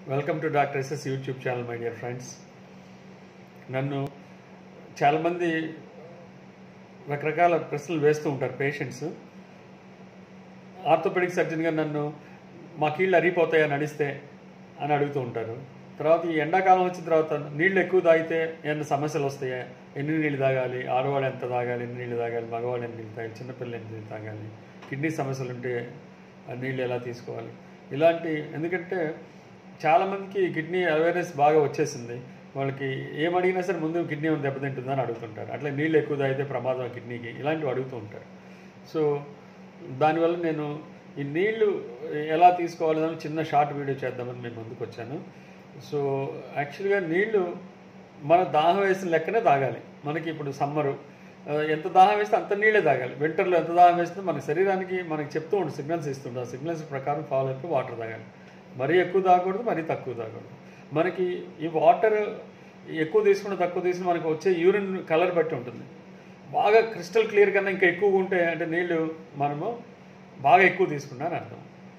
welcome to doctor SS YouTube channel my dear friends నన్ను చాలామంది రకరకాల ప్రశ్నలు వేస్తూ ఉంటారు పేషెంట్స్ ఆర్థోపెడిక్ సర్జన్గా నన్ను మా కీళ్ళు అరిగిపోతాయా నడిస్తే అని అడుగుతూ ఉంటారు తర్వాత ఈ ఎండాకాలం వచ్చిన తర్వాత నీళ్ళు ఎక్కువ తాగితే ఏమైనా సమస్యలు వస్తాయా ఎన్ని నీళ్ళు తాగాలి ఆడవాళ్ళు ఎంత తాగాలి ఎన్ని నీళ్ళు తాగాలి మగవాళ్ళు ఎన్ని నీళ్ళు తాగాలి చిన్నపిల్లలు ఎన్ని నీళ్ళు తాగాలి కిడ్నీ సమస్యలు ఉంటే ఆ నీళ్ళు ఎలా తీసుకోవాలి ఇలాంటి ఎందుకంటే చాలామందికి కిడ్నీ అవేర్నెస్ బాగా వచ్చేసింది వాళ్ళకి ఏం అడిగినా సరే ముందు కిడ్నీ ఏమైనా దెబ్బతింటుందని అడుగుతుంటారు అట్లా నీళ్ళు ఎక్కువ తాగితే ప్రమాదం కిడ్నీకి ఇలాంటివి అడుగుతూ ఉంటారు సో దానివల్ల నేను ఈ నీళ్లు ఎలా తీసుకోవాలని చిన్న షార్ట్ వీడియో చేద్దామని మేము ముందుకు వచ్చాను సో యాక్చువల్గా నీళ్లు మన దాహం వేసిన లెక్కనే తాగాలి మనకి ఇప్పుడు సమ్మరు ఆ, ఎంత దాహం వేస్తే అంత నీళ్ళే తాగాలి వింటర్లో ఎంత దాహం వేస్తే మన శరీరానికి మనకి చెప్తూ ఉంటుంది సిగ్నల్స్ ఇస్తుంది ఆ సిగ్నల్స్ ప్రకారం ఫాలో అయిపోయి వాటర్ తాగాలి మరీ ఎక్కువ తాగకూడదు మరీ తక్కువ తాగకూడదు మనకి ఈ వాటర్ ఎక్కువ తీసుకున్న తక్కువ తీసుకుని మనకి వచ్చే యూరిన్ కలర్ బట్టి ఉంటుంది బాగా క్రిస్టల్ క్లియర్ కన్నా ఇంకా ఎక్కువ ఉంటే అంటే నీళ్ళు మనము బాగా ఎక్కువ తీసుకున్నాను అర్థం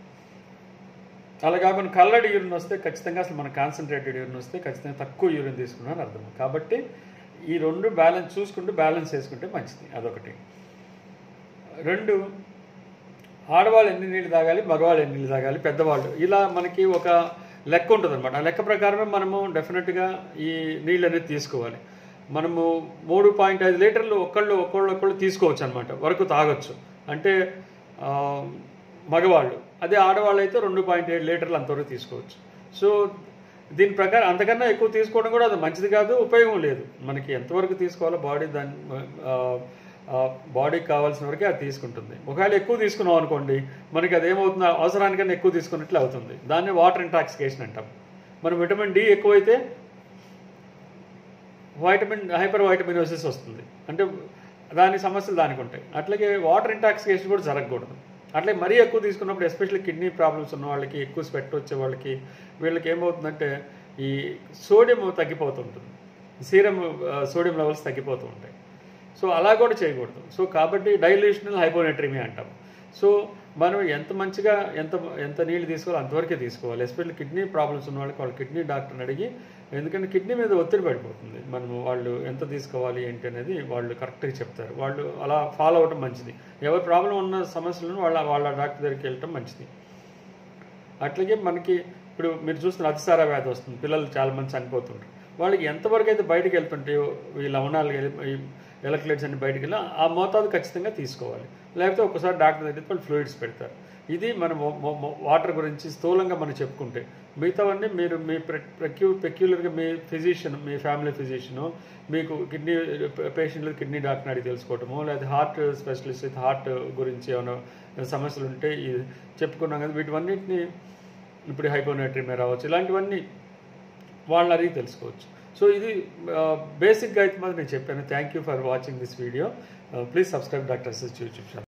అలా కాకుండా కల్లడి యూరిన్ వస్తే ఖచ్చితంగా అసలు మన కాన్సన్ట్రేటెడ్ యూరిన్ వస్తే ఖచ్చితంగా తక్కువ యూరిన్ తీసుకున్నాను అర్థం కాబట్టి ఈ రెండు బ్యాలెన్స్ చూసుకుంటూ బ్యాలెన్స్ చేసుకుంటే మంచిది అదొకటి రెండు ఆడవాళ్ళు ఎన్ని నీళ్ళు తాగాలి మగవాళ్ళు ఎన్ని నీళ్ళు తాగాలి పెద్దవాళ్ళు ఇలా మనకి ఒక లెక్క ఉంటుంది అనమాట ఆ లెక్క ప్రకారమే మనము డెఫినెట్గా ఈ నీళ్ళు అనేది తీసుకోవాలి మనము మూడు పాయింట్ ఐదు లీటర్లు ఒకళ్ళు ఒకళ్ళు ఒకళ్ళు తీసుకోవచ్చు అనమాట వరకు తాగొచ్చు అంటే ఆ, మగవాళ్ళు అదే ఆడవాళ్ళు అయితే రెండు పాయింట్ ఏడు లీటర్లు అంతవరకు తీసుకోవచ్చు సో దీని ప్రకారం అంతకన్నా ఎక్కువ తీసుకోవడం కూడా అది మంచిది కాదు ఉపయోగం లేదు మనకి ఎంతవరకు తీసుకోవాలో బాడీ దాని ఆ, ఆ, బాడీకి కావాల్సిన వరకే అది తీసుకుంటుంది ఒకవేళ ఎక్కువ తీసుకున్నాం అనుకోండి మనకి అది ఏమవుతుంది అవసరానికన్నా ఎక్కువ తీసుకున్నట్లు అవుతుంది దాన్ని వాటర్ ఇంటాక్సికేషన్ అంటాం మనం విటమిన్ డి ఎక్కువైతే వైటమిన్ హైపర్ వైటమినోసిస్ వస్తుంది అంటే దాని సమస్యలు దానికి ఉంటాయి అట్లాగే వాటర్ ఇంటాక్సికేషన్ కూడా జరగకూడదు అట్లే మరీ ఎక్కువ తీసుకున్నప్పుడు ఎస్పెషల్లీ కిడ్నీ ప్రాబ్లమ్స్ ఉన్న వాళ్ళకి ఎక్కువ స్వెట్ వచ్చే వాళ్ళకి వీళ్ళకి ఏమవుతుందంటే ఈ సోడియం తగ్గిపోతుంటుంది సీరం సోడియం లెవెల్స్ తగ్గిపోతూ ఉంటాయి సో అలా కూడా చేయకూడదు సో కాబట్టి డైల్యూషనల్ హైపోనెట్రిమీ అంటాం సో మనం ఎంత మంచిగా ఎంత ఎంత నీళ్ళు తీసుకోవాలో అంతవరకే తీసుకోవాలి ఎస్పెషల్లీ కిడ్నీ ప్రాబ్లమ్స్ ఉన్న వాళ్ళకి వాళ్ళ కిడ్నీ డాక్టర్ని అడిగి ఎందుకంటే కిడ్నీ మీద ఒత్తిడి పడిపోతుంది మనము వాళ్ళు ఎంత తీసుకోవాలి ఏంటి అనేది వాళ్ళు కరెక్ట్గా చెప్తారు వాళ్ళు అలా ఫాలో అవ్వడం మంచిది ఎవరి ప్రాబ్లం ఉన్న సమస్యలను వాళ్ళ వాళ్ళ డాక్టర్ దగ్గరికి వెళ్ళటం మంచిది అట్లాగే మనకి ఇప్పుడు మీరు చూస్తున్న అతిసార వ్యాధి వస్తుంది పిల్లలు చాలా మంది చనిపోతుంటారు వాళ్ళకి ఎంతవరకు అయితే బయటకు వెళ్తుంటాయో ఈ లవణాలు ఈ ఎలక్ట్రేట్స్ అన్ని బయటకు వెళ్ళి ఆ మోతాదు ఖచ్చితంగా తీసుకోవాలి లేకపోతే ఒకసారి డాక్టర్ దగ్గర వాళ్ళు ఫ్లూయిడ్స్ పెడతారు ఇది మనం వాటర్ గురించి స్థూలంగా మనం చెప్పుకుంటే మిగతావన్నీ మీరు మీ పెక్యూ పెక్యులర్గా మీ ఫిజిషియన్ మీ ఫ్యామిలీ ఫిజిషియన్ మీకు కిడ్నీ పేషెంట్లు కిడ్నీ డాక్టర్ అడిగి తెలుసుకోవటము లేదా హార్ట్ స్పెషలిస్ట్ అయితే హార్ట్ గురించి ఏమైనా సమస్యలు ఉంటే ఇది చెప్పుకున్నాం కదా వీటివన్నిటిని ఇప్పుడు హైపోనైట్రీమే రావచ్చు ఇలాంటివన్నీ వాళ్ళని అడిగి తెలుసుకోవచ్చు సో ఇది బేసిక్గా అయితే మాత్రం నేను చెప్పాను thank you for watching this video please subscribe doctor SS YouTube channel